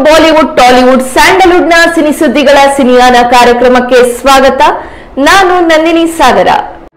Bollywood Tollywood ಸ್ಯಾಂಡಲ್ವುಡ್ನ cine ಸುದ್ದಿಗಳ ಸಿನಿಯಾನ ಕಾರ್ಯಕ್ರಮಕ್ಕೆ ಸ್ವಾಗತ ನಾನು ನಂದಿನಿ ಸಾಗರ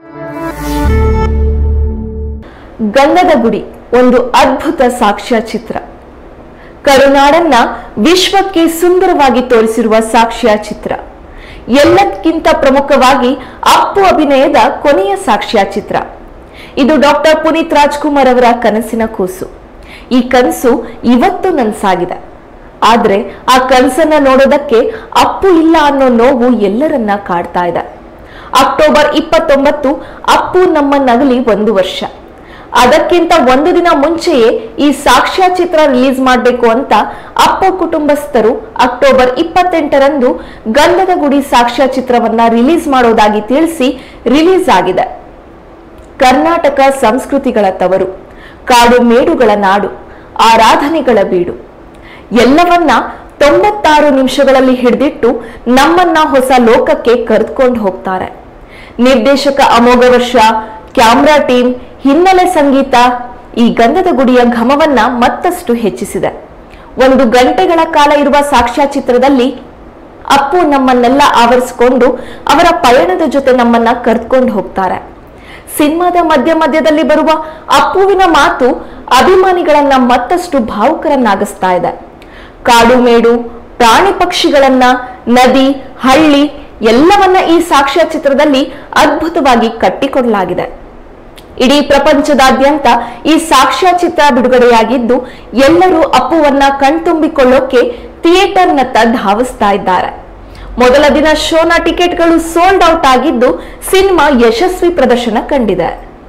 ಗಂಧದ ಗುಡಿ ಒಂದು ಅದ್ಭುತ ಸಾಕ್ಷ್ಯ ಚಿತ್ರ ಕರುನಾಡನ್ನ ವಿಶ್ವಕ್ಕೆ ಸುಂದರವಾಗಿ ತೋರಿಸಿರುವ ಸಾಕ್ಷ್ಯ ಚಿತ್ರ ಎಲ್ಲಕ್ಕಿಂತ ಪ್ರಮುಖವಾಗಿ ಅಪ್ಪು ಅಭಿನಯದ ಕೊನೆಯ ಸಾಕ್ಷ್ಯ ಚಿತ್ರ ಇದು ಡಾಕ್ಟರ್ ಪುನೀತ್ ರಾಜ್ಕುಮಾರ್ ಅವರ ಕನಸಿನ ಕೂಸು ಈ ಕನಸು ಇವತ್ತು ನನ್ಸಾಗಿದೆ ಆದ್ರೆ ಆ ಕನಸನ್ನ ನೋಡೋದಕ್ಕೆ ಅಪ್ಪು ಇಲ್ಲ ಅನ್ನೋ ನೋವು ಎಲ್ಲರನ್ನ ಕಾಡ್ತಾ ಇದೆ ಅಕ್ಟೋಬರ್ ಇಪ್ಪತ್ತೊಂಬತ್ತು ಅಪ್ಪು ನಮ್ಮ ನಗಲಿ ಒಂದು ವರ್ಷ ಅದಕ್ಕಿಂತ ಒಂದು ದಿನ ಮುಂಚೆಯೇ ಈ ಸಾಕ್ಷ್ಯ ಚಿತ್ರ ರಿಲೀಸ್ ಮಾಡಬೇಕು ಅಂತ ಅಪ್ಪು ಕುಟುಂಬಸ್ಥರು ಅಕ್ಟೋಬರ್ ಇಪ್ಪತ್ತೆಂಟರಂದು ಗಂಧದ ಗುಡಿ ಸಾಕ್ಷ್ಯ ಚಿತ್ರವನ್ನ ರಿಲೀಸ್ ಮಾಡೋದಾಗಿ ತಿಳಿಸಿ ರಿಲೀಸ್ ಆಗಿದೆ ಕರ್ನಾಟಕ ಸಂಸ್ಕೃತಿಗಳ ತವರು ಕಾಡು ಮೇಡುಗಳ ನಾಡು ಆರಾಧನೆಗಳ ಬೀಡು ಎಲ್ಲವನ್ನ ತೊಂಬತ್ತಾರು ನಿಮಿಷಗಳಲ್ಲಿ ಹಿಡಿದಿಟ್ಟು ನಮ್ಮನ್ನ ಹೊಸ ಲೋಕಕ್ಕೆ ಕರೆದುಕೊಂಡು ಹೋಗ್ತಾರೆ ನಿರ್ದೇಶಕ ಅಮೋಘ ವರ್ಷ ಕ್ಯಾಮ್ರಾ ಟೀಮ್ ಹಿನ್ನೆಲೆ ಸಂಗೀತ ಈ ಗಂಧದ ಗುಡಿಯ ಘಮವನ್ನ ಮತ್ತಷ್ಟು ಹೆಚ್ಚಿಸಿದೆ ಒಂದು ಗಂಟೆಗಳ ಕಾಲ ಇರುವ ಸಾಕ್ಷ್ಯಚಿತ್ರದಲ್ಲಿ ಅಪ್ಪು ನಮ್ಮನ್ನೆಲ್ಲ ಆವರಿಸಿಕೊಂಡು ಅವರ ಪಯಣದ ಜೊತೆ ನಮ್ಮನ್ನ ಕರೆದುಕೊಂಡು ಹೋಗ್ತಾರೆ ಸಿನಿಮಾದ ಮಧ್ಯ ಮಧ್ಯದಲ್ಲಿ ಬರುವ ಅಪ್ಪುವಿನ ಮಾತು ಅಭಿಮಾನಿಗಳನ್ನ ಮತ್ತಷ್ಟು ಭಾವುಕರನ್ನಾಗಿಸ್ತಾ ಇದೆ ಕಾಡು ಮೇಡು ಪ್ರಾಣಿ ಪಕ್ಷಿಗಳನ್ನ ನದಿ ಹಳ್ಳಿ ಎಲ್ಲವನ್ನ ಈ ಸಾಕ್ಷ್ಯ ಚಿತ್ರದಲ್ಲಿ ಅದ್ಭುತವಾಗಿ ಕಟ್ಟಿಕೊಡಲಾಗಿದೆ ಇಡೀ ಪ್ರಪಂಚದಾದ್ಯಂತ ಈ ಸಾಕ್ಷ್ಯ ಚಿತ್ರ ಬಿಡುಗಡೆಯಾಗಿದ್ದು ಎಲ್ಲರೂ ಅಪ್ಪುವನ್ನ ಕಣ್ತುಂಬಿಕೊಳ್ಳೋಕೆ ಥಿಯೇಟರ್ನತ್ತ ಧಾವಿಸ್ತಾ ಇದ್ದಾರೆ ಮೊದಲ ದಿನ ಶೋನ ಟಿಕೆಟ್ಗಳು ಸೋಲ್ಡ್ ಔಟ್ ಆಗಿದ್ದು ಸಿನಿಮಾ ಯಶಸ್ವಿ ಪ್ರದರ್ಶನ ಕಂಡಿದೆ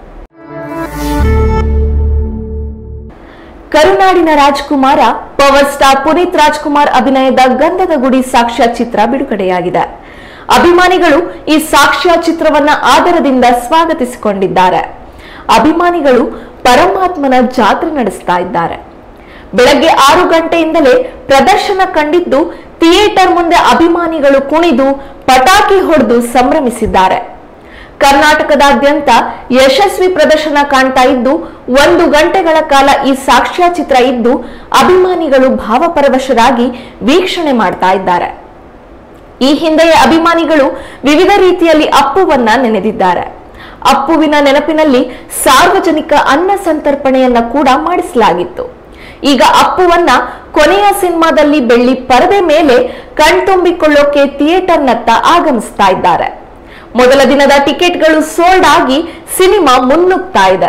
ಕರುನಾಡಿನ ರಾಜ್ಕುಮಾರ ಪವರ್ ಸ್ಟಾರ್ ಪುನೀತ್ ರಾಜ್ಕುಮಾರ್ ಅಭಿನಯದ ಗಂಧದ ಗುಡಿ ಸಾಕ್ಷ್ಯ ಚಿತ್ರ ಬಿಡುಗಡೆಯಾಗಿದೆ ಅಭಿಮಾನಿಗಳು ಈ ಸಾಕ್ಷ್ಯ ಚಿತ್ರವನ್ನ ಆದರದಿಂದ ಸ್ವಾಗತಿಸಿಕೊಂಡಿದ್ದಾರೆ ಅಭಿಮಾನಿಗಳು ಪರಮಾತ್ಮನ ಜಾತ್ರೆ ನಡೆಸ್ತಾ ಇದ್ದಾರೆ ಬೆಳಗ್ಗೆ ಆರು ಗಂಟೆಯಿಂದಲೇ ಪ್ರದರ್ಶನ ಕಂಡಿದ್ದು ಥಿಯೇಟರ್ ಮುಂದೆ ಅಭಿಮಾನಿಗಳು ಕುಣಿದು ಪಟಾಕಿ ಹೊಡೆದು ಸಂಭ್ರಮಿಸಿದ್ದಾರೆ ಕರ್ನಾಟಕದಾದ್ಯಂತ ಯಶಸ್ವಿ ಪ್ರದರ್ಶನ ಕಾಣ್ತಾ ಇದ್ದು ಒಂದು ಗಂಟೆಗಳ ಕಾಲ ಈ ಸಾಕ್ಷ್ಯ ಚಿತ್ರ ಇದ್ದು ಅಭಿಮಾನಿಗಳು ಭಾವಪರವಶರಾಗಿ ವೀಕ್ಷಣೆ ಮಾಡ್ತಾ ಇದ್ದಾರೆ ಈ ಹಿಂದೆಯೇ ಅಭಿಮಾನಿಗಳು ವಿವಿಧ ರೀತಿಯಲ್ಲಿ ಅಪ್ಪುವನ್ನ ನೆನೆದಿದ್ದಾರೆ ಅಪ್ಪುವಿನ ನೆನಪಿನಲ್ಲಿ ಸಾರ್ವಜನಿಕ ಅನ್ನ ಸಂತರ್ಪಣೆಯನ್ನ ಕೂಡ ಮಾಡಿಸಲಾಗಿತ್ತು ಈಗ ಅಪ್ಪುವನ್ನ ಕೊನೆಯ ಸಿನಿಮಾದಲ್ಲಿ ಬೆಳ್ಳಿ ಪರದೆ ಮೇಲೆ ಕಣ್ತುಂಬಿಕೊಳ್ಳೋಕೆ ಥಿಯೇಟರ್ನತ್ತ ಆಗಮಿಸ್ತಾ ಇದ್ದಾರೆ ಮೊದಲ ದಿನದ ಟಿಕೆಟ್ಗಳು ಸೋಲ್ಡ್ ಆಗಿ ಸಿನಿಮಾ ಮುನ್ನುಗ್ತಾ ಇದೆ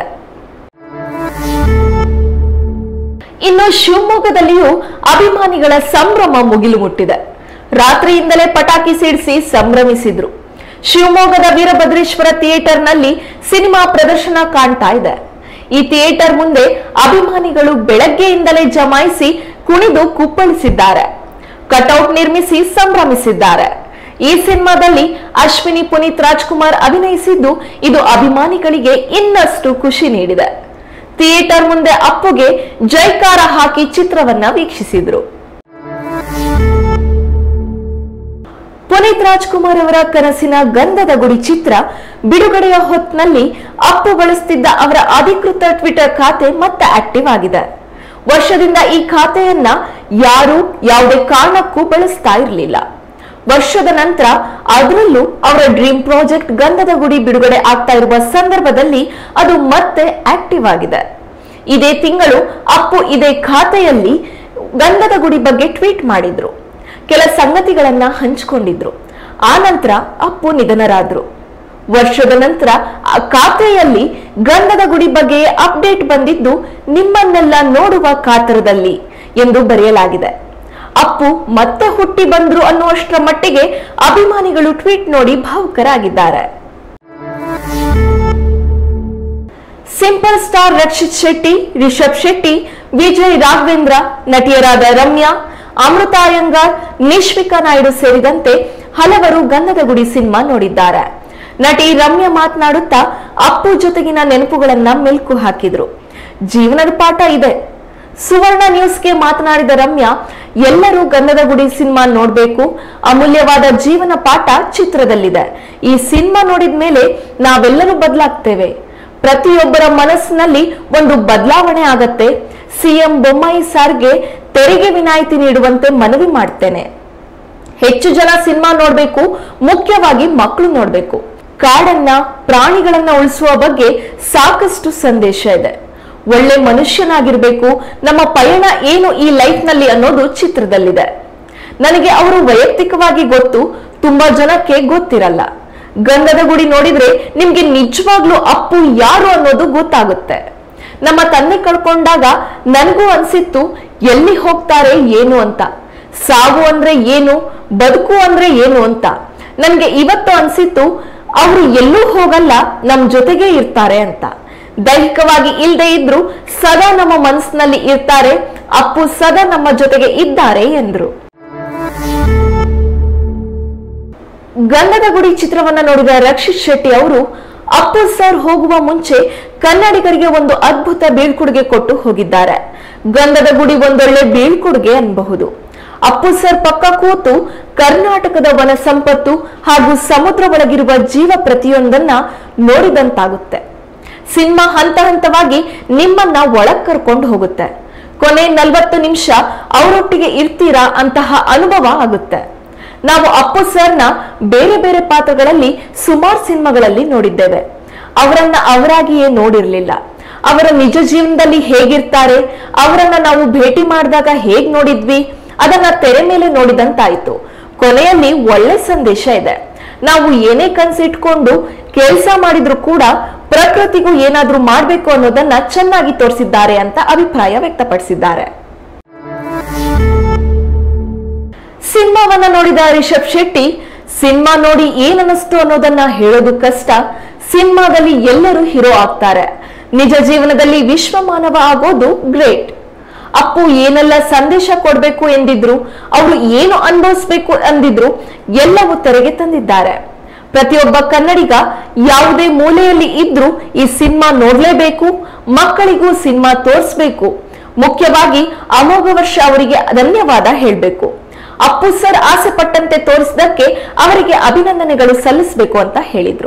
ಇನ್ನು ಶಿವಮೊಗ್ಗದಲ್ಲಿಯೂ ಅಭಿಮಾನಿಗಳ ಸಂಭ್ರಮ ಮುಗಿಲು ಮುಟ್ಟಿದೆ ರಾತ್ರಿಯಿಂದಲೇ ಪಟಾಕಿ ಸಿಡಿಸಿ ಸಂಭ್ರಮಿಸಿದ್ರು ಶಿವಮೊಗ್ಗದ ವೀರಭದ್ರೇಶ್ವರ ಥಿಯೇಟರ್ನಲ್ಲಿ ಸಿನಿಮಾ ಪ್ರದರ್ಶನ ಕಾಣ್ತಾ ಇದೆ ಈ ಥಿಯೇಟರ್ ಮುಂದೆ ಅಭಿಮಾನಿಗಳು ಬೆಳಗ್ಗೆಯಿಂದಲೇ ಜಮಾಯಿಸಿ ಕುಣಿದು ಕುಪ್ಪಳಿಸಿದ್ದಾರೆ ಕಟೌಟ್ ನಿರ್ಮಿಸಿ ಸಂಭ್ರಮಿಸಿದ್ದಾರೆ ಈ ಸಿನಿಮಾದಲ್ಲಿ ಅಶ್ವಿನಿ ಪುನೀತ್ ರಾಜ್ಕುಮಾರ್ ಅಭಿನಯಿಸಿದ್ದು ಇದು ಅಭಿಮಾನಿಗಳಿಗೆ ಇನ್ನಷ್ಟು ಖುಷಿ ನೀಡಿದೆ ಥಿಯೇಟರ್ ಮುಂದೆ ಅಪ್ಪುಗೆ ಜೈಕಾರ ಹಾಕಿ ಚಿತ್ರವನ್ನ ವೀಕ್ಷಿಸಿದ್ರು ಪುನೀತ್ ರಾಜ್ಕುಮಾರ್ ಅವರ ಕನಸಿನ ಗಂಧದ ಗುಡಿ ಚಿತ್ರ ಬಿಡುಗಡೆಯ ಹೊತ್ನಲ್ಲಿ ಅಪ್ಪು ಬಳಸುತ್ತಿದ್ದ ಅವರ ಅಧಿಕೃತ ಟ್ವಿಟರ್ ಖಾತೆ ಮತ್ತೆ ಆಕ್ಟಿವ್ ಆಗಿದೆ ವರ್ಷದಿಂದ ಈ ಖಾತೆಯನ್ನ ಯಾರು ಯಾವುದೇ ಕಾರಣಕ್ಕೂ ಬಳಸ್ತಾ ಇರಲಿಲ್ಲ ವರ್ಷದ ನಂತರ ಅದರಲ್ಲೂ ಅವರ ಡ್ರೀಮ್ ಪ್ರಾಜೆಕ್ಟ್ ಗಂಧದ ಗುಡಿ ಬಿಡುಗಡೆ ಆಗ್ತಾ ಇರುವ ಸಂದರ್ಭದಲ್ಲಿ ಅದು ಮತ್ತೆ ಆಕ್ಟಿವ್ ಆಗಿದೆ ಇದೇ ತಿಂಗಳು ಅಪ್ಪು ಇದೇ ಖಾತೆಯಲ್ಲಿ ಗಂಧದ ಗುಡಿ ಬಗ್ಗೆ ಟ್ವೀಟ್ ಮಾಡಿದ್ರು ಕೆಲ ಸಂಗತಿಗಳನ್ನ ಹಂಚಿಕೊಂಡಿದ್ರು ಆ ನಂತರ ಅಪ್ಪು ನಿಧನರಾದ್ರು ವರ್ಷದ ನಂತರ ಆ ಖಾತೆಯಲ್ಲಿ ಗಂಧದ ಗುಡಿ ಬಗ್ಗೆ ಅಪ್ಡೇಟ್ ಬಂದಿದ್ದು ನಿಮ್ಮನ್ನೆಲ್ಲ ನೋಡುವ ಕಾತರದಲ್ಲಿ ಎಂದು ಬರೆಯಲಾಗಿದೆ ಅಪ್ಪು ಮತ್ತೆ ಹುಟ್ಟಿ ಬಂದ್ರು ಅನ್ನುವಷ್ಟರ ಮಟ್ಟಿಗೆ ಅಭಿಮಾನಿಗಳು ಟ್ವೀಟ್ ನೋಡಿ ಭಾವುಕರಾಗಿದ್ದಾರೆ ಸಿಂಪಲ್ ಸ್ಟಾರ್ ರಕ್ಷಿತ್ ಶೆಟ್ಟಿ ರಿಷಬ್ ಶೆಟ್ಟಿ ವಿಜಯ್ ರಾಘವೇಂದ್ರ ನಟಿಯರಾದ ರಮ್ಯಾ ಅಮೃತ ಅಯ್ಯಂಗಾರ್ ನಿಶ್ವಿಕಾ ನಾಯ್ಡು ಸೇರಿದಂತೆ ಹಲವರು ಗಂಧದ ಗುಡಿ ಸಿನಿಮಾ ನೋಡಿದ್ದಾರೆ ನಟಿ ರಮ್ಯಾ ಮಾತನಾಡುತ್ತಾ ಅಪ್ಪು ಜೊತೆಗಿನ ನೆನಪುಗಳನ್ನ ಮೆಲ್ಕು ಹಾಕಿದ್ರು ಜೀವನದ ಪಾಠ ಇದೆ ಸುವರ್ಣ ನ್ಯೂಸ್ಗೆ ಮಾತನಾಡಿದ ರಮ್ಯಾ ಎಲ್ಲರೂ ಗಂಧದ ಗುಡಿ ಸಿನಿಮಾ ನೋಡ್ಬೇಕು ಅಮೂಲ್ಯವಾದ ಜೀವನ ಪಾಠ ಚಿತ್ರದಲ್ಲಿದೆ ಈ ಸಿನಿಮಾ ನೋಡಿದ ಮೇಲೆ ನಾವೆಲ್ಲರೂ ಬದಲಾಗ್ತೇವೆ ಪ್ರತಿಯೊಬ್ಬರ ಮನಸ್ಸಿನಲ್ಲಿ ಒಂದು ಬದಲಾವಣೆ ಆಗತ್ತೆ ಸಿಎಂ ಬೊಮ್ಮಾಯಿ ಸಾರ್ಗೆ ತೆರಿಗೆ ವಿನಾಯಿತಿ ನೀಡುವಂತೆ ಮನವಿ ಮಾಡ್ತೇನೆ ಹೆಚ್ಚು ಜನ ಸಿನಿಮಾ ನೋಡ್ಬೇಕು ಮುಖ್ಯವಾಗಿ ಮಕ್ಕಳು ನೋಡ್ಬೇಕು ಕಾಡನ್ನ ಪ್ರಾಣಿಗಳನ್ನ ಉಳಿಸುವ ಬಗ್ಗೆ ಸಾಕಷ್ಟು ಸಂದೇಶ ಇದೆ ಒಳ್ಳೆ ಮನುಷ್ಯನಾಗಿರ್ಬೇಕು ನಮ್ಮ ಪಯಣ ಏನು ಈ ಲೈಫ್ ನಲ್ಲಿ ಅನ್ನೋದು ಚಿತ್ರದಲ್ಲಿದೆ ನನಗೆ ಅವರು ವೈಯಕ್ತಿಕವಾಗಿ ಗೊತ್ತು ತುಂಬಾ ಜನಕ್ಕೆ ಗೊತ್ತಿರಲ್ಲ ಗಂಧದ ಗುಡಿ ನೋಡಿದ್ರೆ ನಿಮ್ಗೆ ನಿಜವಾಗ್ಲೂ ಅಪ್ಪು ಯಾರು ಅನ್ನೋದು ಗೊತ್ತಾಗುತ್ತೆ ನಮ್ಮ ತಂದೆ ಕಳ್ಕೊಂಡಾಗ ನನಗೂ ಅನ್ಸಿತ್ತು ಎಲ್ಲಿ ಹೋಗ್ತಾರೆ ಏನು ಅಂತ ಸಾವು ಅಂದ್ರೆ ಏನು ಬದುಕು ಅಂದ್ರೆ ಏನು ಅಂತ ನನ್ಗೆ ಇವತ್ತು ಅನ್ಸಿತ್ತು ಅವರು ಎಲ್ಲೂ ಹೋಗಲ್ಲ ನಮ್ ಜೊತೆಗೆ ಇರ್ತಾರೆ ಅಂತ ದೈಹಿಕವಾಗಿ ಇಲ್ಲದೆ ಇದ್ರು ಸದಾ ನಮ್ಮ ಮನಸ್ಸಿನಲ್ಲಿ ಇರ್ತಾರೆ ಅಪ್ಪು ಸದಾ ನಮ್ಮ ಜೊತೆಗೆ ಇದ್ದಾರೆ ಎಂದ್ರು ಗಂಧದ ಗುಡಿ ಚಿತ್ರವನ್ನ ನೋಡಿದ ರಕ್ಷಿತ್ ಶೆಟ್ಟಿ ಅವರು ಅಪ್ಪು ಸರ್ ಹೋಗುವ ಮುಂಚೆ ಕನ್ನಡಿಗರಿಗೆ ಒಂದು ಅದ್ಭುತ ಬೀಳ್ಕೊಡುಗೆ ಕೊಟ್ಟು ಹೋಗಿದ್ದಾರೆ ಗಂಧದ ಗುಡಿ ಒಂದೊಳ್ಳೆ ಬೀಳ್ಕೊಡುಗೆ ಅನ್ಬಹುದು ಅಪ್ಪು ಸರ್ ಪಕ್ಕ ಕೂತು ಕರ್ನಾಟಕದ ವನ ಸಂಪತ್ತು ಹಾಗೂ ಸಮುದ್ರ ಒಳಗಿರುವ ಜೀವ ಪ್ರತಿಯೊಂದನ್ನ ನೋಡಿದಂತಾಗುತ್ತೆ ಸಿನಿಮಾ ಹಂತ ಹಂತವಾಗಿ ನಿಮ್ಮನ್ನ ಒಳಗ್ ಕರ್ಕೊಂಡು ಹೋಗುತ್ತೆ ಕೊನೆ ನಲ್ವತ್ತು ನಿಮಿಷ ಅವರೊಟ್ಟಿಗೆ ಇರ್ತೀರಾ ಅಂತಹ ಅನುಭವ ಆಗುತ್ತೆ ನಾವು ಅಪ್ಪು ಸರ್ನ ಬೇರೆ ಬೇರೆ ಪಾತ್ರಗಳಲ್ಲಿ ಸುಮಾರು ಸಿನಿಮಾಗಳಲ್ಲಿ ನೋಡಿದ್ದೇವೆ ಅವರನ್ನ ಅವರಾಗಿಯೇ ನೋಡಿರ್ಲಿಲ್ಲ ಅವರ ನಿಜ ಜೀವನದಲ್ಲಿ ಹೇಗಿರ್ತಾರೆ ಅವರನ್ನ ನಾವು ಭೇಟಿ ಮಾಡಿದಾಗ ಹೇಗ್ ನೋಡಿದ್ವಿ ಅದನ್ನ ತೆರೆ ಮೇಲೆ ನೋಡಿದಂತಾಯ್ತು ಕೊನೆಯಲ್ಲಿ ಒಳ್ಳೆ ಸಂದೇಶ ಇದೆ ನಾವು ಏನೇ ಕನ್ಸಿಟ್ಕೊಂಡು ಕೆಲಸ ಮಾಡಿದ್ರು ಕೂಡ ಪ್ರಕೃತಿಗೂ ಏನಾದ್ರೂ ಮಾಡ್ಬೇಕು ಅನ್ನೋದನ್ನ ಚೆನ್ನಾಗಿ ತೋರಿಸಿದ್ದಾರೆ ಅಂತ ಅಭಿಪ್ರಾಯ ವ್ಯಕ್ತಪಡಿಸಿದ್ದಾರೆ ಸಿನಿಮಾವನ್ನ ನೋಡಿದ ರಿಷಬ್ ಶೆಟ್ಟಿ ಸಿನಿಮಾ ನೋಡಿ ಏನನ್ನಿಸ್ತು ಅನ್ನೋದನ್ನ ಹೇಳೋದು ಕಷ್ಟ ಸಿನಿಮಾದಲ್ಲಿ ಎಲ್ಲರೂ ಹೀರೋ ಆಗ್ತಾರೆ ನಿಜ ಜೀವನದಲ್ಲಿ ವಿಶ್ವ ಮಾನವ ಆಗೋದು ಗ್ರೇಟ್ ಅಪ್ಪು ಏನೆಲ್ಲ ಸಂದೇಶ ಕೊಡ್ಬೇಕು ಎಂದಿದ್ರು ಅವರು ಏನು ಅನುಭವಿಸ್ಬೇಕು ಅಂದಿದ್ರು ಎಲ್ಲವೂ ತೆರೆಗೆ ತಂದಿದ್ದಾರೆ ಪ್ರತಿಯೊಬ್ಬ ಕನ್ನಡಿಗ ಯಾವುದೇ ಮೂಲೆಯಲ್ಲಿ ಇದ್ರೂ ಈ ಸಿನಿಮಾ ನೋಡ್ಲೇಬೇಕು ಮಕ್ಕಳಿಗೂ ಸಿನಿಮಾ ತೋರಿಸ್ಬೇಕು ಮುಖ್ಯವಾಗಿ ಅಮೋಘ ವರ್ಷ ಅವರಿಗೆ ಧನ್ಯವಾದ ಹೇಳಬೇಕು ಅಪ್ಪು ಸರ್ ಆಸೆ ಪಟ್ಟಂತೆ ತೋರಿಸಿದಕ್ಕೆ ಅವರಿಗೆ ಅಭಿನಂದನೆಗಳು ಸಲ್ಲಿಸಬೇಕು ಅಂತ ಹೇಳಿದ್ರು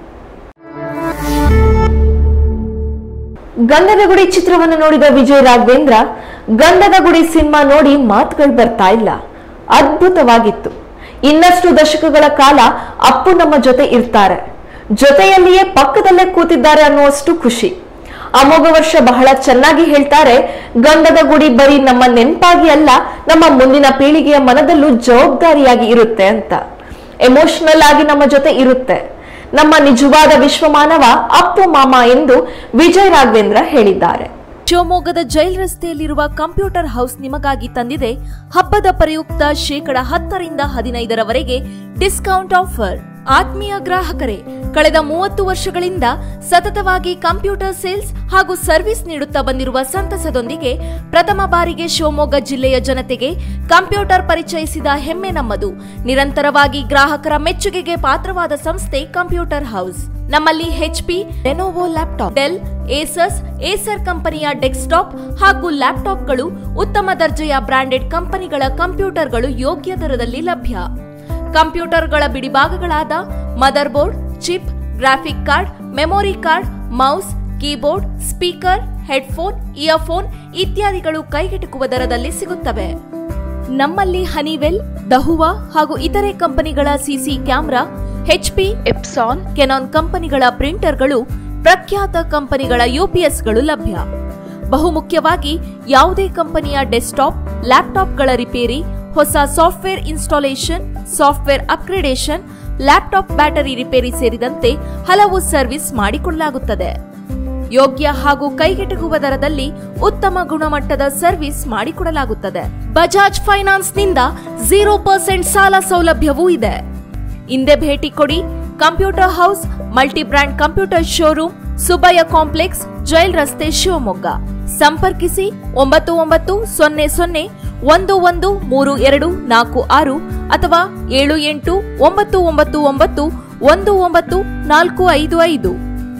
ಗಂಧದ ಗುಡಿ ಚಿತ್ರವನ್ನು ನೋಡಿದ ವಿಜಯ್ ರಾಘವೇಂದ್ರ ಗಂಧದ ಗುಡಿ ಸಿನಿಮಾ ನೋಡಿ ಮಾತುಗಳು ಬರ್ತಾ ಇಲ್ಲ ಅದ್ಭುತವಾಗಿತ್ತು ಇನ್ನಷ್ಟು ದಶಕಗಳ ಕಾಲ ಅಪ್ಪು ನಮ್ಮ ಜೊತೆ ಇರ್ತಾರೆ ಜೊತೆಯಲ್ಲಿಯೇ ಪಕ್ಕದಲ್ಲೇ ಕೂತಿದ್ದಾರೆ ಅನ್ನುವಷ್ಟು ಖುಷಿ ಅಮೋಘ ವರ್ಷ ಬಹಳ ಚೆನ್ನಾಗಿ ಹೇಳ್ತಾರೆ ಗಂಧದ ಗುಡಿ ಬರೀ ನಮ್ಮ ನೆನಪಾಗಿ ಅಲ್ಲ ನಮ್ಮ ಮುಂದಿನ ಪೀಳಿಗೆಯ ಮನದಲ್ಲೂ ಜವಾಬ್ದಾರಿಯಾಗಿ ಇರುತ್ತೆ ಅಂತ ಎಮೋಷನಲ್ ಆಗಿ ನಮ್ಮ ಜೊತೆ ಇರುತ್ತೆ ನಮ್ಮ ನಿಜವಾದ ವಿಶ್ವಮಾನವ ಅಪ್ಪು ಮಾಮ ಎಂದು ವಿಜಯ್ ರಾಘವೇಂದ್ರ ಹೇಳಿದ್ದಾರೆ ಶಿವಮೊಗ್ಗದ ಜೈಲ್ ರಸ್ತೆಯಲ್ಲಿರುವ ಕಂಪ್ಯೂಟರ್ ಹೌಸ್ ನಿಮಗಾಗಿ ತಂದಿದೆ ಹಬ್ಬದ ಪ್ರಯುಕ್ತ ಶೇಕಡ ಹತ್ತರಿಂದ ಹದಿನೈದರವರೆಗೆ ಡಿಸ್ಕೌಂಟ್ ಆಫರ್ ಆತ್ಮೀಯ ಗ್ರಾಹಕರೇ ಕಳೆದ ಮೂವತ್ತು ವರ್ಷಗಳಿಂದ ಸತತವಾಗಿ ಕಂಪ್ಯೂಟರ್ ಸೇಲ್ಸ್ ಹಾಗೂ ಸರ್ವಿಸ್ ನೀಡುತ್ತಾ ಬಂದಿರುವ ಸಂತಸದೊಂದಿಗೆ ಪ್ರಥಮ ಬಾರಿಗೆ ಶಿವಮೊಗ್ಗ ಜಿಲ್ಲೆಯ ಜನತೆಗೆ ಕಂಪ್ಯೂಟರ್ ಪರಿಚಯಿಸಿದ ಹೆಮ್ಮೆ ನಮ್ಮದು ನಿರಂತರವಾಗಿ ಗ್ರಾಹಕರ ಮೆಚ್ಚುಗೆಗೆ ಪಾತ್ರವಾದ ಸಂಸ್ಥೆ ಕಂಪ್ಯೂಟರ್ ಹೌಸ್ ನಮ್ಮಲ್ಲಿ HP Lenovo laptop Dell Asus Acer ಕಂಪನಿಯ ಡೆಸ್ಕ್ಟಾಪ್ ಹಾಗೂ ಲ್ಯಾಪ್ಟಾಪ್ಗಳು ಉತ್ತಮ ದರ್ಜೆಯ ಬ್ರಾಂಡೆಡ್ ಕಂಪನಿಗಳ ಕಂಪ್ಯೂಟರ್ಗಳು ಯೋಗ್ಯ ದರದಲ್ಲಿ ಲಭ್ಯ ಕಂಪ್ಯೂಟರ್ಗಳ ಬಿಡಿಭಾಗಗಳಾದ motherboard chip graphic card memory card mouse keyboard speaker headphone earphone ಇತ್ಯಾದಿಗಳು ಕೈಗೆಟುಕುವ ದರದಲ್ಲಿ ಸಿಗುತ್ತವೆ ನಮ್ಮಲ್ಲಿ ಹನಿವೆಲ್ ದಹುವಾ ಹಾಗೂ ಇತರೆ ಕಂಪನಿಗಳ CC camera HP Epson Canon ಕಂಪನಿಗಳ ಪ್ರಿಂಟರ್ಗಳು ಪ್ರಖ್ಯಾತ ಕಂಪನಿಗಳ ಯುಪಿಎಸ್ಗಳು ಲಭ್ಯ ಬಹುಮುಖ್ಯವಾಗಿ ಯಾವುದೇ ಕಂಪನಿಯ ಡೆಸ್ಕ್ಟಾಪ್ ಲ್ಯಾಪ್ಟಾಪ್ಗಳ ರಿಪೇರಿ ಹೊಸ software installation software upgradation laptop battery repair ಸೇರಿದಂತೆ ಹಲವು ಸರ್ವಿಸ್ ಮಾಡಿಕೊಡಲಾಗುತ್ತದೆ ಯೋಗ್ಯ ಹಾಗೂ ಕೈಗೆಟುಕುವ ದರದಲ್ಲಿ ಉತ್ತಮ ಗುಣಮಟ್ಟದ ಸರ್ವಿಸ್ ಮಾಡಿಕೊಡಲಾಗುತ್ತದೆ ಬಜಾಜ್ ಫೈನಾನ್ಸ್ನಿಂದ ಜೀರೋ ಪರ್ಸೆಂಟ್ ಸಾಲ ಸೌಲಭ್ಯವೂ ಇದೆ ಹಿಂದೆ ಭೇಟಿ ಕೊಡಿ computer house multi brand computer showroom Subbaiah complex jail ರಸ್ತೆ ಶಿವಮೊಗ್ಗ ಸಂಪರ್ಕಿಸಿ ಒಂಬತ್ತು ಒಂಬತ್ತು ಸೊನ್ನೆ ಸೊನ್ನೆ ಒಂದು ಒಂದು ಮೂರು ಎರಡು ನಾಲ್ಕು ಆರು ಅಥವಾ ಏಳು ಎಂಟು ಒಂಬತ್ತು ಒಂಬತ್ತು ಒಂಬತ್ತು ಒಂದು ಒಂಬತ್ತು ನಾಲ್ಕು ಐದು ಐದು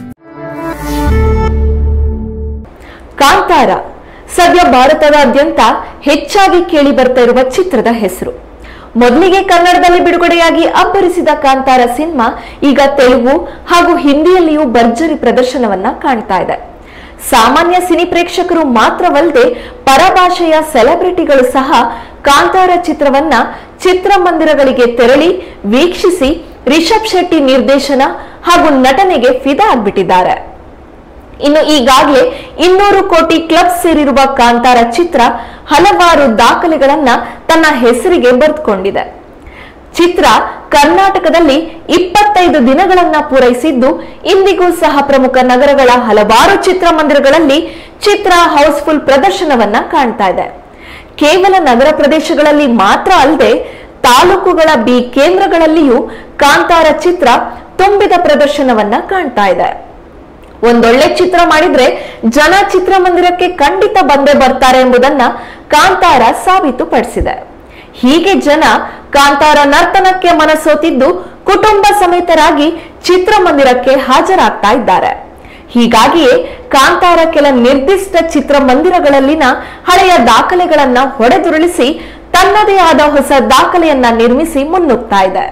ಕಾಂತಾರ ಸದ್ಯ ಭಾರತದಾದ್ಯಂತ ಹೆಚ್ಚಾಗಿ ಕೇಳಿ ಬರ್ತಾ ಇರುವ ಚಿತ್ರದ ಹೆಸರು ಮೊದಲಿಗೆ ಕನ್ನಡದಲ್ಲಿ ಬಿಡುಗಡೆಯಾಗಿ ಅಬ್ಬರಿಸಿದ ಕಾಂತಾರ ಸಿನಿಮಾ ಈಗ ತೆಲುಗು ಹಾಗೂ ಹಿಂದಿಯಲ್ಲಿಯೂ ಭರ್ಜರಿ ಪ್ರದರ್ಶನವನ್ನ ಕಾಣ್ತಾ ಇದೆ ಸಾಮಾನ್ಯ ಸಿನಿ ಪ್ರೇಕ್ಷಕರು ಮಾತ್ರವಲ್ಲದೆ ಪರಭಾಷೆಯ ಸೆಲೆಬ್ರಿಟಿಗಳು ಸಹ ಕಾಂತಾರ ಚಿತ್ರವನ್ನ ಚಿತ್ರಮಂದಿರಗಳಿಗೆ ತೆರಳಿ ವೀಕ್ಷಿಸಿ ರಿಷಬ್ ಶೆಟ್ಟಿ ನಿರ್ದೇಶನ ಹಾಗೂ ನಟನೆಗೆ ಫಿದಾ ಆಗ್ಬಿಟ್ಟಿದ್ದಾರೆ ಇನ್ನು ಈಗಾಗಲೇ ಇನ್ನೂರು ಕೋಟಿ ಕ್ಲಬ್ ಸೇರಿರುವ ಕಾಂತಾರ ಚಿತ್ರ ಹಲವಾರು ದಾಖಲೆಗಳನ್ನ ತನ್ನ ಹೆಸರಿಗೆ ಬರೆದುಕೊಂಡಿದೆ ಚಿತ್ರ ಕರ್ನಾಟಕದಲ್ಲಿ ಇಪ್ಪತ್ತೈದು ದಿನಗಳನ್ನ ಪೂರೈಸಿದ್ದು ಇಂದಿಗೂ ಸಹ ಪ್ರಮುಖ ನಗರಗಳ ಹಲವಾರು ಚಿತ್ರಮಂದಿರಗಳಲ್ಲಿ ಚಿತ್ರ ಹೌಸ್ಫುಲ್ ಪ್ರದರ್ಶನವನ್ನ ಕಾಣ್ತಾ ಇದೆ ಕೇವಲ ನಗರ ಪ್ರದೇಶಗಳಲ್ಲಿ ಮಾತ್ರ ಅಲ್ಲದೆ ತಾಲೂಕುಗಳ ಬಿ ಕೇಂದ್ರಗಳಲ್ಲಿಯೂ ಕಾಂತಾರ ಚಿತ್ರ ತುಂಬಿದ ಪ್ರದರ್ಶನವನ್ನ ಕಾಣ್ತಾ ಇದೆ ಒಂದೊಳ್ಳೆ ಚಿತ್ರ ಮಾಡಿದ್ರೆ ಜನ ಚಿತ್ರಮಂದಿರಕ್ಕೆ ಖಂಡಿತ ಬಂದೇ ಬರ್ತಾರೆ ಎಂಬುದನ್ನ ಕಾಂತಾರ ಸಾಬೀತುಪಡಿಸಿದೆ ಹೀಗೆ ಜನ ಕಾಂತಾರ ನರ್ತನಕ್ಕೆ ಮನಸೋತಿದ್ದು ಕುಟುಂಬ ಸಮೇತರಾಗಿ ಚಿತ್ರಮಂದಿರಕ್ಕೆ ಹಾಜರಾಗ್ತಾ ಇದ್ದಾರೆ ಹೀಗಾಗಿಯೇ ಕಾಂತಾರ ಕೆಲ ನಿರ್ದಿಷ್ಟ ಚಿತ್ರಮಂದಿರಗಳಲ್ಲಿನ ಹಳೆಯ ದಾಖಲೆಗಳನ್ನ ಹೊಡೆದುರುಳಿಸಿ ತನ್ನದೇ ಆದ ಹೊಸ ದಾಖಲೆಯನ್ನ ನಿರ್ಮಿಸಿ ಮುನ್ನುಗ್ತಾ ಇದೆ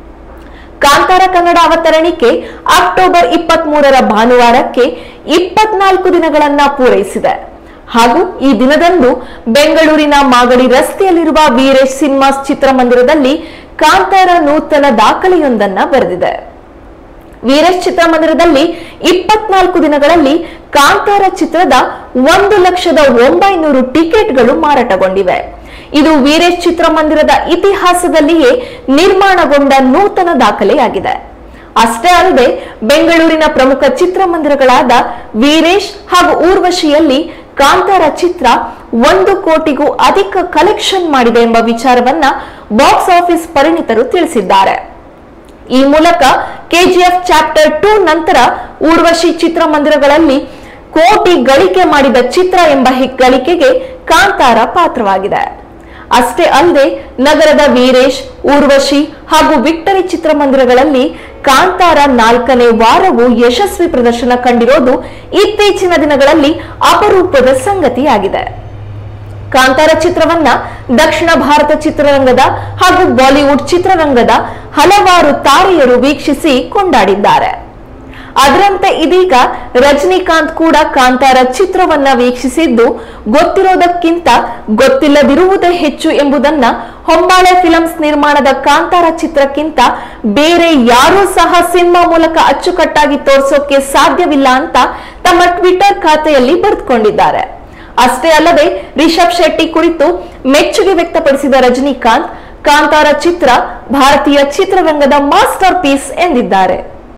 ಕಾಂತಾರ ಕನ್ನಡ ಅವತರಣಿಕೆ ಅಕ್ಟೋಬರ್ ಇಪ್ಪತ್ತ್ ಮೂರರ ಭಾನುವಾರಕ್ಕೆ ಇಪ್ಪತ್ನಾಲ್ಕು ದಿನಗಳನ್ನ ಪೂರೈಸಿದೆ ಹಾಗೂ ಈ ದಿನದಂದು ಬೆಂಗಳೂರಿನ ಮಾಗಡಿ ರಸ್ತೆಯಲ್ಲಿರುವ ವೀರೇಶ್ ಸಿನಿಮಾಸ್ ಚಿತ್ರಮಂದಿರದಲ್ಲಿ ಕಾಂತಾರ ನೂತನ ದಾಖಲೆಯೊಂದನ್ನ ಬರೆದಿದೆ ವೀರೇಶ್ ಚಿತ್ರಮಂದಿರದಲ್ಲಿ ಇಪ್ಪತ್ನಾಲ್ಕು ದಿನಗಳಲ್ಲಿ ಕಾಂತಾರ ಚಿತ್ರದ ಒಂದು ಲಕ್ಷದ ಒಂಬೈನೂರು ಟಿಕೆಟ್ಗಳು ಮಾರಾಟಗೊಂಡಿವೆ ಇದು ವೀರೇಶ್ ಚಿತ್ರಮಂದಿರದ ಇತಿಹಾಸದಲ್ಲಿಯೇ ನಿರ್ಮಾಣಗೊಂಡ ನೂತನ ದಾಖಲೆಯಾಗಿದೆ ಅಷ್ಟೇ ಅಲ್ಲದೆ ಬೆಂಗಳೂರಿನ ಪ್ರಮುಖ ಚಿತ್ರಮಂದಿರಗಳಾದ ವೀರೇಶ್ ಹಾಗೂ ಊರ್ವಶಿಯಲ್ಲಿ ಕಾಂತಾರ ಚಿತ್ರ ಒಂದು ಕೋಟಿಗೂ ಅಧಿಕ ಕಲೆಕ್ಷನ್ ಮಾಡಿದೆ ಎಂಬ ವಿಚಾರವನ್ನ ಬಾಕ್ಸ್ ಆಫೀಸ್ ಪರಿಣಿತರು ತಿಳಿಸಿದ್ದಾರೆ ಈ ಮೂಲಕ ಕೆಜಿಎಫ್ ಚಾಪ್ಟರ್ ಟೂ ನಂತರ ಊರ್ವಶಿ ಚಿತ್ರಮಂದಿರಗಳಲ್ಲಿ ಕೋಟಿ ಗಳಿಕೆ ಮಾಡಿದ ಚಿತ್ರ ಎಂಬ ಹೆಗ್ಗಳಿಕೆಗೆ ಕಾಂತಾರ ಪಾತ್ರವಾಗಿದೆ ಅಷ್ಟೇ ಅಲ್ಲದೆ ನಗರದ ವೀರೇಶ್ ಊರ್ವಶಿ ಹಾಗೂ ವಿಕ್ಟರಿ ಚಿತ್ರಮಂದಿರಗಳಲ್ಲಿ ಕಾಂತಾರ ನಾಲ್ಕನೇ ವಾರವೂ ಯಶಸ್ವಿ ಪ್ರದರ್ಶನ ಕಂಡಿರೋದು ಇತ್ತೀಚಿನ ದಿನಗಳಲ್ಲಿ ಅಪರೂಪದ ಸಂಗತಿಯಾಗಿದೆ ಕಾಂತಾರ ಚಿತ್ರವನ್ನ ದಕ್ಷಿಣ ಭಾರತ ಚಿತ್ರರಂಗದ ಹಾಗೂ ಬಾಲಿವುಡ್ ಚಿತ್ರರಂಗದ ಹಲವಾರು ತಾರೆಯರು ವೀಕ್ಷಿಸಿ ಕೊಂಡಾಡಿದ್ದಾರೆ ಅದರಂತೆ ಇದೀಗ ರಜನಿಕಾಂತ್ ಕೂಡ ಕಾಂತಾರ ಚಿತ್ರವನ್ನ ವೀಕ್ಷಿಸಿದ್ದು ಗೊತ್ತಿರೋದಕ್ಕಿಂತ ಗೊತ್ತಿಲ್ಲದಿರುವುದೇ ಹೆಚ್ಚು ಎಂಬುದನ್ನ ಹೊಂಬಾಳೆ ಫಿಲಮ್ಸ್ ನಿರ್ಮಾಣದ ಕಾಂತಾರ ಚಿತ್ರಕ್ಕಿಂತ ಬೇರೆ ಯಾರೂ ಸಹ ಸಿನಿಮಾ ಮೂಲಕ ಅಚ್ಚುಕಟ್ಟಾಗಿ ತೋರಿಸೋಕೆ ಸಾಧ್ಯವಿಲ್ಲ ಅಂತ ತಮ್ಮ ಟ್ವಿಟರ್ ಖಾತೆಯಲ್ಲಿ ಬರೆದುಕೊಂಡಿದ್ದಾರೆ ಅಷ್ಟೇ ಅಲ್ಲದೆ ರಿಷಬ್ ಶೆಟ್ಟಿ ಕುರಿತು ಮೆಚ್ಚುಗೆ ವ್ಯಕ್ತಪಡಿಸಿದ ರಜನಿಕಾಂತ್ ಕಾಂತಾರ ಚಿತ್ರ ಭಾರತೀಯ ಚಿತ್ರರಂಗದ ಮಾಸ್ಟರ್ ಪೀಸ್ ಎಂದಿದ್ದಾರೆ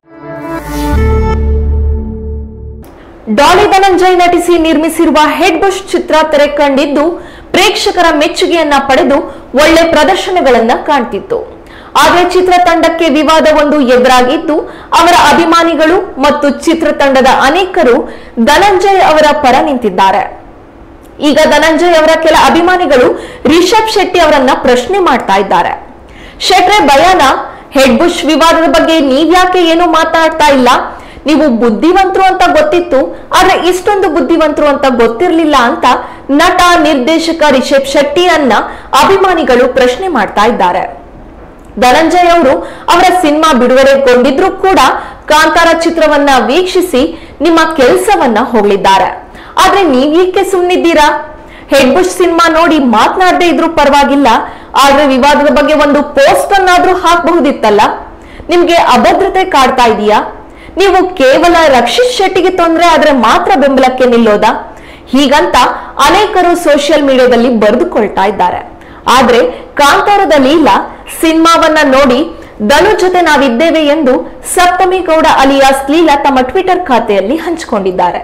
ಡಾಲಿ ಧನಂಜಯ್ ನಟಿಸಿ ನಿರ್ಮಿಸಿರುವ ಹೆಡ್ ಬುಷ್ ಚಿತ್ರ ತೆರೆ ಕಂಡಿದ್ದು ಪ್ರೇಕ್ಷಕರ ಮೆಚ್ಚುಗೆಯನ್ನ ಪಡೆದು ಒಳ್ಳೆ ಪ್ರದರ್ಶನಗಳನ್ನ ಕಾಣ್ತಿತ್ತು ಆದರೆ ಚಿತ್ರತಂಡಕ್ಕೆ ವಿವಾದವೊಂದು ಎದುರಾಗಿದ್ದು ಅವರ ಅಭಿಮಾನಿಗಳು ಮತ್ತು ಚಿತ್ರತಂಡದ ಅನೇಕರು ಧನಂಜಯ್ ಅವರ ಪರ ನಿಂತಿದ್ದಾರೆ ಈಗ ಧನಂಜಯ್ ಅವರ ಕೆಲ ಅಭಿಮಾನಿಗಳು ರಿಷಬ್ ಶೆಟ್ಟಿ ಅವರನ್ನ ಪ್ರಶ್ನೆ ಮಾಡ್ತಾ ಇದ್ದಾರೆ ಶೆಟ್ರೆ ಭಯಾನ ಹೆಡ್ ಬುಷ್ ವಿವಾದದ ಬಗ್ಗೆ ನೀವ್ಯಾಕೆ ಏನು ಮಾತಾಡ್ತಾ ಇಲ್ಲ ನೀವು ಬುದ್ಧಿವಂತರು ಅಂತ ಗೊತ್ತಿತ್ತು ಆದ್ರೆ ಇಷ್ಟೊಂದು ಬುದ್ಧಿವಂತರು ಅಂತ ಗೊತ್ತಿರ್ಲಿಲ್ಲ ಅಂತ ನಟ ನಿರ್ದೇಶಕ ರಿಷಬ್ ಶೆಟ್ಟಿಯನ್ನ ಅಭಿಮಾನಿಗಳು ಪ್ರಶ್ನೆ ಮಾಡ್ತಾ ಇದ್ದಾರೆ ಧನಂಜಯ್ ಅವರು ಅವರ ಸಿನಿಮಾ ಬಿಡುಗಡೆಗೊಂಡಿದ್ರು ಕೂಡ ಕಾಂತಾರ ಚಿತ್ರವನ್ನ ವೀಕ್ಷಿಸಿ ನಿಮ್ಮ ಕೆಲಸವನ್ನ ಹೊಗಳಿದ್ದಾರೆ ಆದ್ರೆ ನೀವೇಕೆ ಸುಮ್ಮನಿದ್ದೀರಾ ಹೆಡ್ ಬುಷ್ ಸಿನಿಮಾ ನೋಡಿ ಮಾತನಾಡದೇ ಇದ್ರೂ ಪರವಾಗಿಲ್ಲ ಆದ್ರೆ ವಿವಾದದ ಬಗ್ಗೆ ಒಂದು ಪೋಸ್ಟ್ ಅನ್ನಾದ್ರೂ ಹಾಕಬಹುದಿತ್ತಲ್ಲ ನಿಮ್ಗೆ ಅಭದ್ರತೆ ಕಾಡ್ತಾ ಇದೆಯಾ ನೀವು ಕೇವಲ ರಕ್ಷಿತ್ ಶೆಟ್ಟಿಗೆ ತೊಂದರೆ ಆದ್ರೆ ಮಾತ್ರ ಬೆಂಬಲಕ್ಕೆ ನಿಲ್ಲೋದಾ ಹೀಗಂತ ಅನೇಕರು ಸೋಷಿಯಲ್ ಮೀಡಿಯಾದಲ್ಲಿ ಬರೆದುಕೊಳ್ತಾ ಇದ್ದಾರೆ ಆದ್ರೆ ಕಾಂತಾರದ ಲೀಲಾ ಸಿನಿಮಾವನ್ನ ನೋಡಿ ಧನು ಜೊತೆ ನಾವಿದ್ದೇವೆ ಎಂದು ಸಪ್ತಮಿ ಗೌಡ ಅಲಿಯಾಸ್ ಲೀಲಾ ತಮ್ಮ ಟ್ವಿಟರ್ ಖಾತೆಯಲ್ಲಿ ಹಂಚಿಕೊಂಡಿದ್ದಾರೆ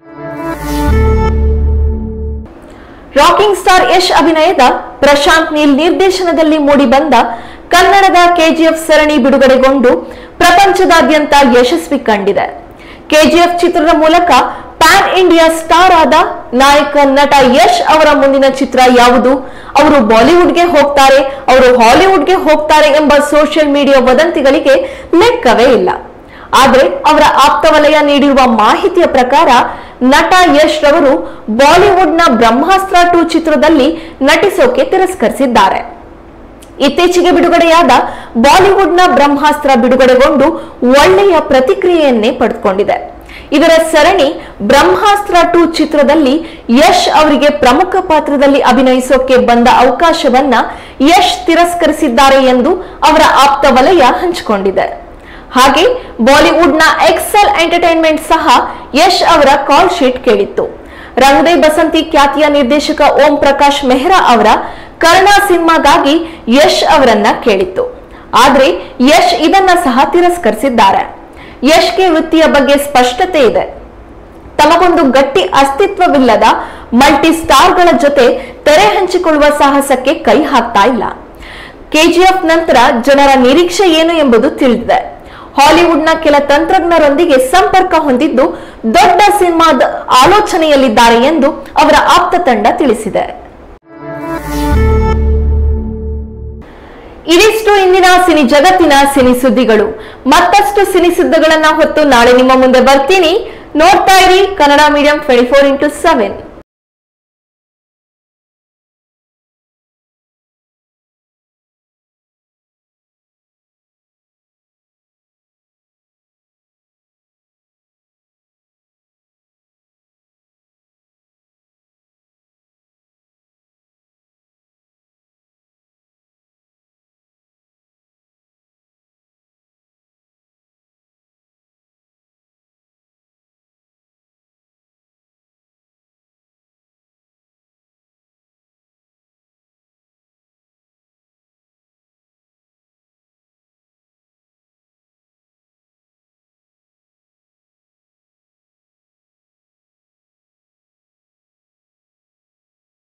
ರಾಕಿಂಗ್ ಸ್ಟಾರ್ ಯಶ್ ಅಭಿನಯದ ಪ್ರಶಾಂತ್ ನೀಲ್ ನಿರ್ದೇಶನದಲ್ಲಿ ಮೂಡಿಬಂದ ಕನ್ನಡದ ಕೆಜಿಎಫ್ ಸರಣಿ ಬಿಡುಗಡೆಗೊಂಡು ಪ್ರಪಂಚದಾದ್ಯಂತ ಯಶಸ್ವಿ ಕಂಡಿದೆ ಕೆಜಿಎಫ್ ಚಿತ್ರದ ಮೂಲಕ ಪ್ಯಾನ್ ಇಂಡಿಯಾ ಸ್ಟಾರ್ ಆದ ನಾಯಕ ನಟ ಯಶ್ ಅವರ ಮುಂದಿನ ಚಿತ್ರ ಯಾವುದು ಅವರು ಬಾಲಿವುಡ್ಗೆ ಹೋಗ್ತಾರೆ ಅವರು ಹಾಲಿವುಡ್ಗೆ ಹೋಗ್ತಾರೆ ಎಂಬ ಸೋಷಿಯಲ್ ಮೀಡಿಯಾ ವದಂತಿಗಳಿಗೆ ಲೆಕ್ಕವೇ ಇಲ್ಲ ಆದ್ರೆ ಅವರ ಆಪ್ತವಲಯ ನೀಡಿರುವ ಮಾಹಿತಿಯ ಪ್ರಕಾರ ನಟ ಯಶ್ ರವರು ಬಾಲಿವುಡ್ನ ಬ್ರಹ್ಮಾಸ್ತ್ರ ಟೂ ಚಿತ್ರದಲ್ಲಿ ನಟಿಸೋಕೆ ತಿರಸ್ಕರಿಸಿದ್ದಾರೆ ಇತ್ತೀಚೆಗೆ ಬಿಡುಗಡೆಯಾದ ಬಾಲಿವುಡ್ನ ಬ್ರಹ್ಮಾಸ್ತ್ರ ಬಿಡುಗಡೆಗೊಂಡು ಒಳ್ಳೆಯ ಪ್ರತಿಕ್ರಿಯೆಯನ್ನೇ ಪಡೆದುಕೊಂಡಿದೆ ಇದರ ಸರಣಿ ಬ್ರಹ್ಮಾಸ್ತ್ರ ಟು ಚಿತ್ರದಲ್ಲಿ ಯಶ್ ಅವರಿಗೆ ಪ್ರಮುಖ ಪಾತ್ರದಲ್ಲಿ ಅಭಿನಯಿಸೋಕೆ ಬಂದ ಅವಕಾಶವನ್ನ ಯಶ್ ತಿರಸ್ಕರಿಸಿದ್ದಾರೆ ಎಂದು ಅವರ ಆಪ್ತ ವಲಯ ಹಂಚಿಕೊಂಡಿದೆ ಹಾಗೆ ಬಾಲಿವುಡ್ನ ಎಕ್ಸೆಲ್ ಎಂಟರ್ಟೈನ್ಮೆಂಟ್ ಸಹ ಯಶ್ ಅವರ ಕಾಲ್ ಶೀಟ್ ಕೇಳಿತ್ತು ರಂಗದೇ ಬಸಂತಿ ಖ್ಯಾತಿಯ ನಿರ್ದೇಶಕ ಓಂ ಪ್ರಕಾಶ್ ಮೆಹ್ರಾ ಅವರ ಕರ್ಣ ಸಿನಿಮಾಗಾಗಿ ಯಶ್ ಅವರನ್ನ ಕೇಳಿತ್ತು ಆದ್ರೆ ಯಶ್ ಇದನ್ನ ಸಹ ತಿರಸ್ಕರಿಸಿದ್ದಾರೆ ಯಶ್ಗೆ ವೃತ್ತಿಯ ಬಗ್ಗೆ ಸ್ಪಷ್ಟತೆ ಇದೆ ತಮಗೊಂದು ಗಟ್ಟಿ ಅಸ್ತಿತ್ವವಿಲ್ಲದ ಮಲ್ಟಿ ಸ್ಟಾರ್ಗಳ ಜೊತೆ ತೆರೆ ಹಂಚಿಕೊಳ್ಳುವ ಸಾಹಸಕ್ಕೆ ಕೈ ಹಾಕ್ತಾ ಇಲ್ಲ ಕೆಜಿಎಫ್ ನಂತರ ಜನರ ನಿರೀಕ್ಷೆ ಏನು ಎಂಬುದು ತಿಳಿದಿದೆ ಹಾಲಿವುಡ್ನ ಕೆಲ ತಂತ್ರಜ್ಞರೊಂದಿಗೆ ಸಂಪರ್ಕ ಹೊಂದಿದ್ದು ದೊಡ್ಡ ಸಿನಿಮಾದ ಆಲೋಚನೆಯಲ್ಲಿದ್ದಾರೆ ಎಂದು ಅವರ ಆಪ್ತ ತಂಡ ತಿಳಿಸಿದೆ ಇದಿಷ್ಟು ಇಂದಿನ ಸಿನಿ ಜಗತ್ತಿನ ಸಿನಿ ಸುದ್ದಿಗಳು ಮತ್ತಷ್ಟು ಸಿನಿ ಸುದ್ದಿಗಳನ್ನ ಹೊತ್ತು ನಾಳೆ ನಿಮ್ಮ ಮುಂದೆ ಬರ್ತೀನಿ ನೋಡ್ತಾ ಇರಿ Kannada medium twenty four into seven